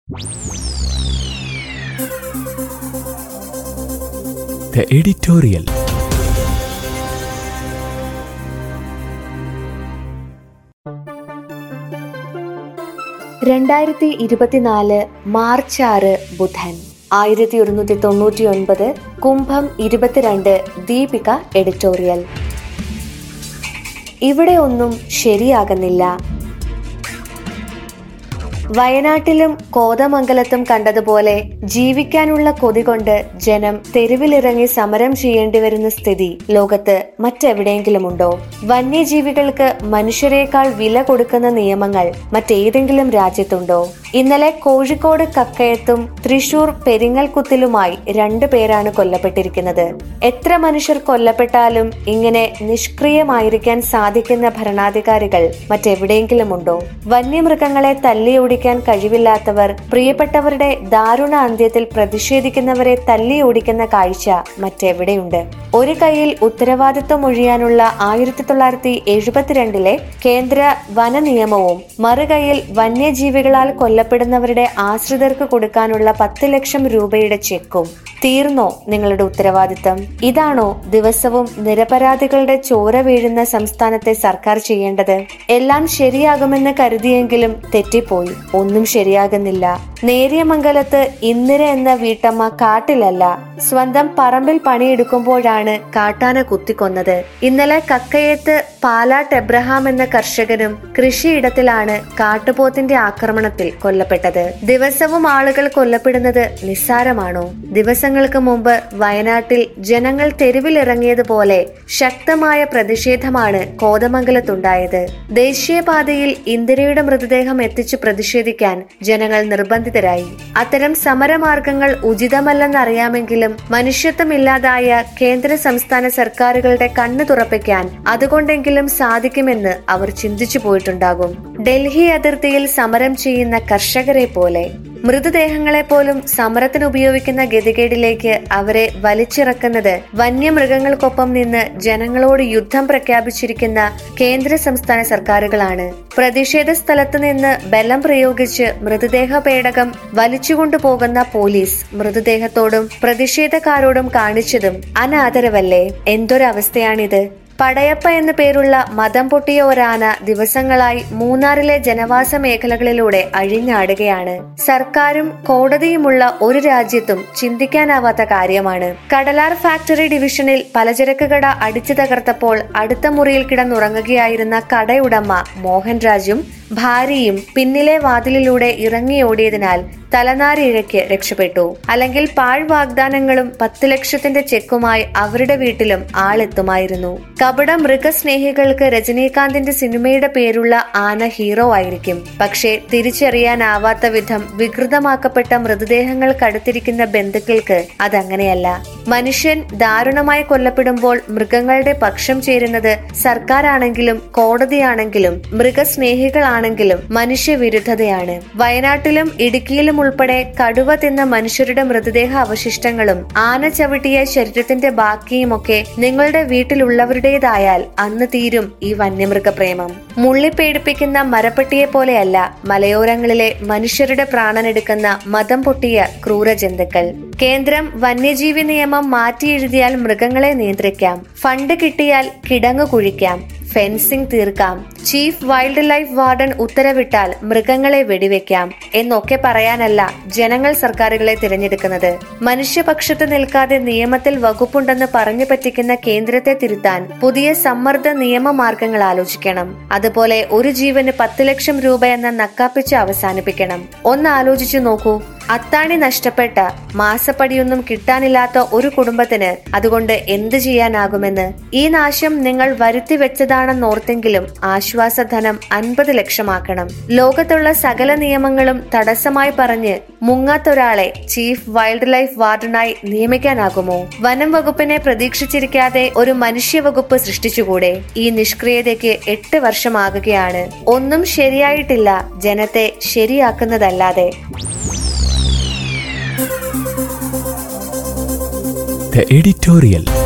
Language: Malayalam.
The editorial. രണ്ടായിരത്തി ഇരുപത്തിനാല് മാർച്ച് ആറ് ബുധൻ ആയിരത്തി ഒരുന്നൂറ്റി തൊണ്ണൂറ്റി ഒൻപത് കുംഭം ഇരുപത്തിരണ്ട് ദീപിക എഡിറ്റോറിയൽ ഇവിടെ ഒന്നും ശരിയാകുന്നില്ല വയനാട്ടിലും കോതമംഗലത്തും കണ്ടതുപോലെ ജീവിക്കാനുള്ള കൊതി കൊണ്ട് ജനം തെരുവിലിറങ്ങി സമരം ചെയ്യേണ്ടി വരുന്ന സ്ഥിതി ലോകത്ത് മറ്റെവിടെയെങ്കിലുമുണ്ടോ വന്യജീവികൾക്ക് മനുഷ്യരെക്കാൾ വില കൊടുക്കുന്ന നിയമങ്ങൾ മറ്റേതെങ്കിലും രാജ്യത്തുണ്ടോ ഇന്നലെ കോഴിക്കോട് കക്കയത്തും തൃശൂർ പെരിങ്ങൽകുത്തിലുമായി രണ്ടു പേരാണ് കൊല്ലപ്പെട്ടിരിക്കുന്നത് എത്ര മനുഷ്യർ കൊല്ലപ്പെട്ടാലും ഇങ്ങനെ നിഷ്ക്രിയമായിരിക്കാൻ സാധിക്കുന്ന ഭരണാധികാരികൾ മറ്റെവിടെയെങ്കിലുമുണ്ടോ വന്യമൃഗങ്ങളെ തല്ലിയോടിക്കാൻ കഴിവില്ലാത്തവർ പ്രിയപ്പെട്ടവരുടെ ദാരുണ അന്ത്യത്തിൽ പ്രതിഷേധിക്കുന്നവരെ തല്ലിയോടിക്കുന്ന കാഴ്ച മറ്റെവിടെയുണ്ട് ഒരു കൈയിൽ ഉത്തരവാദിത്വം ഒഴിയാനുള്ള ആയിരത്തി തൊള്ളായിരത്തി എഴുപത്തിരണ്ടിലെ കേന്ദ്ര വന നിയമവും മറുകൈയിൽ വന്യജീവികളാൽ കൊല്ലപ്പെടുന്നവരുടെ ആശ്രിതർക്ക് കൊടുക്കാനുള്ള പത്ത് ലക്ഷം രൂപയുടെ ചെക്കും തീർന്നോ നിങ്ങളുടെ ഉത്തരവാദിത്തം ഇതാണോ ദിവസവും നിരപരാധികളുടെ ചോര വീഴുന്ന സംസ്ഥാനത്തെ സർക്കാർ ചെയ്യേണ്ടത് എല്ലാം ശരിയാകുമെന്ന് കരുതിയെങ്കിലും തെറ്റിപ്പോയി ഒന്നും ശരിയാകുന്നില്ല നേരിയമംഗലത്ത് ഇന്ദിര എന്ന വീട്ടമ്മ കാട്ടിലല്ല സ്വന്തം പറമ്പിൽ പണിയെടുക്കുമ്പോഴാണ് കാട്ടാന കുത്തിക്കൊന്നത് ഇന്നലെ കക്കയത്ത് പാലാട്ട് എബ്രഹാം എന്ന കർഷകനും കൃഷിയിടത്തിലാണ് കാട്ടുപോത്തിന്റെ ആക്രമണത്തിൽ കൊല്ലപ്പെട്ടത് ദിവസവും ആളുകൾ കൊല്ലപ്പെടുന്നത് നിസ്സാരമാണോ ദിവസങ്ങൾക്ക് മുമ്പ് വയനാട്ടിൽ ജനങ്ങൾ തെരുവിലിറങ്ങിയതുപോലെ ശക്തമായ പ്രതിഷേധമാണ് കോതമംഗലത്തുണ്ടായത് ദേശീയപാതയിൽ ഇന്ദിരയുടെ മൃതദേഹം എത്തിച്ചു പ്രതിഷേധിക്കാൻ ജനങ്ങൾ നിർബന്ധിതരായി അത്തരം സമരമാർഗങ്ങൾ ഉചിതമല്ലെന്നറിയാമെങ്കിലും മനുഷ്യത്വമില്ലാതായ കേന്ദ്ര സംസ്ഥാന സർക്കാരുകളുടെ കണ്ണു തുറപ്പിക്കാൻ അതുകൊണ്ടെങ്കിലും സാധിക്കുമെന്ന് അവർ ചിന്തിച്ചു പോയിട്ടുണ്ടാകും ഡൽഹി അതിർത്തിയിൽ സമരം ചെയ്യുന്ന കർഷകരെ പോലെ മൃതദേഹങ്ങളെ പോലും സമരത്തിന് ഉപയോഗിക്കുന്ന ഗതികേടിലേക്ക് അവരെ വലിച്ചിറക്കുന്നത് വന്യമൃഗങ്ങൾക്കൊപ്പം നിന്ന് ജനങ്ങളോട് യുദ്ധം പ്രഖ്യാപിച്ചിരിക്കുന്ന കേന്ദ്ര സംസ്ഥാന സർക്കാരുകളാണ് പ്രതിഷേധ സ്ഥലത്ത് നിന്ന് ബലം പ്രയോഗിച്ച് മൃതദേഹ പേടകം വലിച്ചുകൊണ്ടുപോകുന്ന പോലീസ് മൃതദേഹത്തോടും പ്രതിഷേധക്കാരോടും കാണിച്ചതും അനാദരവല്ലേ എന്തൊരവസ്ഥയാണിത് പടയപ്പ എന്നു പേരുള്ള മതം പൊട്ടിയ ഒരാന ദിവസങ്ങളായി മൂന്നാറിലെ ജനവാസ മേഖലകളിലൂടെ അഴിഞ്ഞാടുകയാണ് സർക്കാരും കോടതിയുമുള്ള ഒരു രാജ്യത്തും ചിന്തിക്കാനാവാത്ത കാര്യമാണ് കടലാർ ഫാക്ടറി ഡിവിഷനിൽ പലചരക്ക് കട അടിച്ചു തകർത്തപ്പോൾ അടുത്ത മുറിയിൽ കിടന്നുറങ്ങുകയായിരുന്ന കടയുടമ മോഹൻരാജും ഭാര്യയും പിന്നിലെ വാതിലിലൂടെ ഇറങ്ങിയോടിയതിനാൽ തലനാരിഴയ്ക്ക് രക്ഷപ്പെട്ടു അല്ലെങ്കിൽ പാഴ് വാഗ്ദാനങ്ങളും പത്ത് ലക്ഷത്തിന്റെ ചെക്കുമായി അവരുടെ വീട്ടിലും ആളെത്തുമായിരുന്നു കപട മൃഗസ്നേഹികൾക്ക് രജനീകാന്തിന്റെ സിനിമയുടെ പേരുള്ള ആന ഹീറോ ആയിരിക്കും പക്ഷേ തിരിച്ചറിയാനാവാത്ത വിധം വികൃതമാക്കപ്പെട്ട മൃതദേഹങ്ങൾ കടുത്തിരിക്കുന്ന ബന്ധുക്കൾക്ക് അതങ്ങനെയല്ല മനുഷ്യൻ ദാരുണമായി കൊല്ലപ്പെടുമ്പോൾ മൃഗങ്ങളുടെ പക്ഷം ചേരുന്നത് സർക്കാരാണെങ്കിലും കോടതിയാണെങ്കിലും മൃഗസ്നേഹികളാണെങ്കിലും മനുഷ്യവിരുദ്ധതയാണ് വയനാട്ടിലും ഇടുക്കിയിലും ഉൾപ്പെടെ കടുവ തിന്ന മനുഷ്യരുടെ മൃതദേഹ അവശിഷ്ടങ്ങളും ആന ചവിട്ടിയ ശരീരത്തിന്റെ ബാക്കിയുമൊക്കെ നിങ്ങളുടെ വീട്ടിലുള്ളവരുടേതായാൽ അന്ന് തീരും ഈ വന്യമൃഗ പ്രേമം മുള്ളിപ്പേടിപ്പിക്കുന്ന മരപ്പെട്ടിയെ പോലെയല്ല മലയോരങ്ങളിലെ മനുഷ്യരുടെ പ്രാണനെടുക്കുന്ന മതം പൊട്ടിയ ക്രൂരജന്തുക്കൾ കേന്ദ്രം വന്യജീവി നിയമം മാറ്റിയെഴുതിയാൽ മൃഗങ്ങളെ നിയന്ത്രിക്കാം ഫണ്ട് കിട്ടിയാൽ കിടങ്ങു കുഴിക്കാം ഫെൻസിംഗ് തീർക്കാം ചീഫ് വൈൽഡ് ലൈഫ് വാർഡൻ ഉത്തരവിട്ടാൽ മൃഗങ്ങളെ വെടിവെക്കാം എന്നൊക്കെ പറയാനല്ല ജനങ്ങൾ സർക്കാരുകളെ തിരഞ്ഞെടുക്കുന്നത് മനുഷ്യപക്ഷത്ത് നിൽക്കാതെ നിയമത്തിൽ വകുപ്പുണ്ടെന്ന് പറഞ്ഞു പറ്റിക്കുന്ന കേന്ദ്രത്തെ തിരുത്താൻ പുതിയ സമ്മർദ്ദ നിയമമാർഗങ്ങൾ ആലോചിക്കണം അതുപോലെ ഒരു ജീവന് പത്ത് ലക്ഷം രൂപ എന്ന നക്കാപ്പിച്ച് അവസാനിപ്പിക്കണം ഒന്ന് ആലോചിച്ചു നോക്കൂ അത്താണി നഷ്ടപ്പെട്ട മാസപ്പടിയൊന്നും കിട്ടാനില്ലാത്ത ഒരു കുടുംബത്തിന് അതുകൊണ്ട് എന്ത് ചെയ്യാനാകുമെന്ന് ഈ നാശം നിങ്ങൾ വരുത്തി വെച്ചതാണെന്നോർത്തെങ്കിലും ആശ്വാസധനം അൻപത് ലക്ഷമാക്കണം ലോകത്തുള്ള സകല നിയമങ്ങളും തടസ്സമായി പറഞ്ഞ് മുങ്ങാത്തൊരാളെ ചീഫ് വൈൽഡ് ലൈഫ് വാർഡനായി നിയമിക്കാനാകുമോ വനം വകുപ്പിനെ പ്രതീക്ഷിച്ചിരിക്കാതെ ഒരു മനുഷ്യവകുപ്പ് സൃഷ്ടിച്ചുകൂടെ ഈ നിഷ്ക്രിയതയ്ക്ക് എട്ട് വർഷമാകുകയാണ് ഒന്നും ശരിയായിട്ടില്ല ജനത്തെ ശരിയാക്കുന്നതല്ലാതെ The editorial.